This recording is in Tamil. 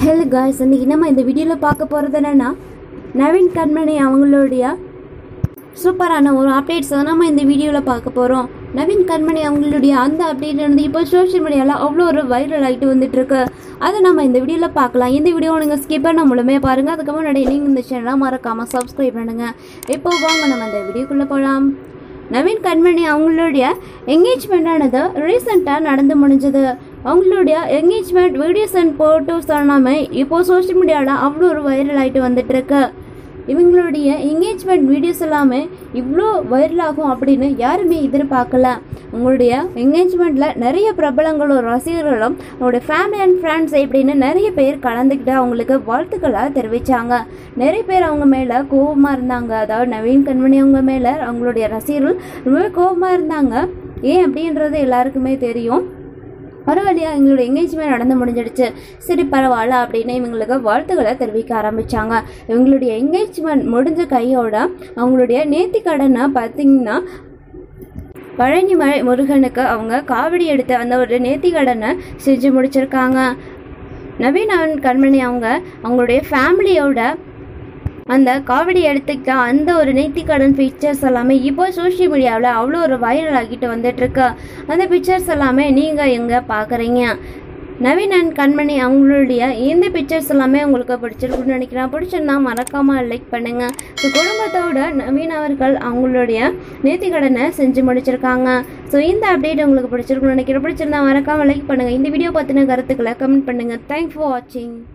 ஹலோ காய்ஸ் இன்னைக்கு நம்ம இந்த வீடியோவில் பார்க்க போகிறது என்னன்னா நவீன் கண்மணி அவங்களுடைய சூப்பரான ஒரு அப்டேட்ஸ் தான் நம்ம இந்த வீடியோவில் பார்க்க போகிறோம் நவீன் கண்மணி அவங்களுடைய அந்த அப்டேட் வந்து இப்போ சோஷியல் மீடியாவில் அவ்வளோ ஒரு வைரல் ஆகிட்டு வந்துட்டு இருக்கு அதை நம்ம இந்த வீடியோவில் பார்க்கலாம் இந்த வீடியோ நீங்கள் ஸ்கிப் பண்ண முழுமே பாருங்கள் அதுக்கு முன்னாடி நீங்கள் இந்த சேனலை மறக்காமல் சப்ஸ்கிரைப் பண்ணுங்கள் இப்போ வாங்க நம்ம இந்த வீடியோக்குள்ளே போகலாம் நவீன் கண்மணி அவங்களுடைய என்கேஜ்மெண்ட்டானது ரீசெண்டாக நடந்து முடிஞ்சது அவங்களுடைய என்கேஜ்மெண்ட் வீடியோஸ் அண்ட் ஃபோட்டோஸ் எல்லாமே இப்போ சோஷியல் மீடியாவில் அவ்வளோ ஒரு வைரல் ஆகிட்டு வந்துட்டு இருக்கு இவங்களுடைய என்கேஜ்மெண்ட் வீடியோஸ் எல்லாமே இவ்வளோ வைரல் ஆகும் அப்படின்னு யாருமே எதிர்பார்க்கல உங்களுடைய என்கேஜ்மெண்ட்டில் நிறைய பிரபலங்களும் ரசிகர்களும் அவங்களுடைய ஃபேமிலி அண்ட் ஃப்ரெண்ட்ஸ் இப்படின்னு நிறைய பேர் கலந்துக்கிட்டு அவங்களுக்கு வாழ்த்துக்களை தெரிவித்தாங்க நிறைய பேர் அவங்க மேலே கோபமாக இருந்தாங்க அதாவது நவீன் கண்மணி அவங்க மேலே அவங்களுடைய ரசிகர்கள் ரொம்ப கோபமாக இருந்தாங்க ஏன் அப்படின்றது எல்லாருக்குமே தெரியும் பரவாயில்லையா எங்களோட எங்கேஜ்மெண்ட் நடந்து முடிஞ்சிடுச்சு சரி பரவாயில்ல அப்படின்னு இவங்களுக்கு வாழ்த்துக்களை தெரிவிக்க ஆரம்பித்தாங்க இவங்களுடைய என்கேஜ்மெண்ட் முடிஞ்ச கையோட அவங்களுடைய நேர்த்தி கடனை பார்த்தீங்கன்னா பழனிமலை முருகனுக்கு அவங்க காவடி எடுத்த அந்த ஒரு நேர்த்தி கடனை செஞ்சு முடிச்சிருக்காங்க நவீன் கண்மணி அவங்க அவங்களுடைய ஃபேமிலியோட அந்த காவடி எடுத்துக்கிட்ட அந்த ஒரு நேர்த்திக்கடன் பிக்சர்ஸ் எல்லாமே இப்போ சோஷியல் மீடியாவில் அவ்வளோ ஒரு வைரல் ஆகிட்டு வந்துட்டுருக்கு அந்த பிக்சர்ஸ் எல்லாமே நீங்கள் எங்கே பார்க்குறீங்க நவீன் அண்ட் கண்மணி அவங்களுடைய இந்த பிக்சர்ஸ் எல்லாமே உங்களுக்கு பிடிச்சிருக்குன்னு நினைக்கிறேன் பிடிச்சிருந்தா மறக்காமல் லைக் பண்ணுங்கள் ஸோ குடும்பத்தோட நவீன் அவர்கள் அவங்களுடைய நேர்த்திக்கடனை செஞ்சு முடிச்சிருக்காங்க ஸோ இந்த அப்டேட் உங்களுக்கு பிடிச்சிருக்குன்னு நினைக்கிறேன் பிடிச்சிருந்தா மறக்காமல் லைக் பண்ணுங்கள் இந்த வீடியோ பற்றின கருத்துக்களை கமெண்ட் பண்ணுங்கள் தேங்க்ஸ் ஃபார் வாட்சிங்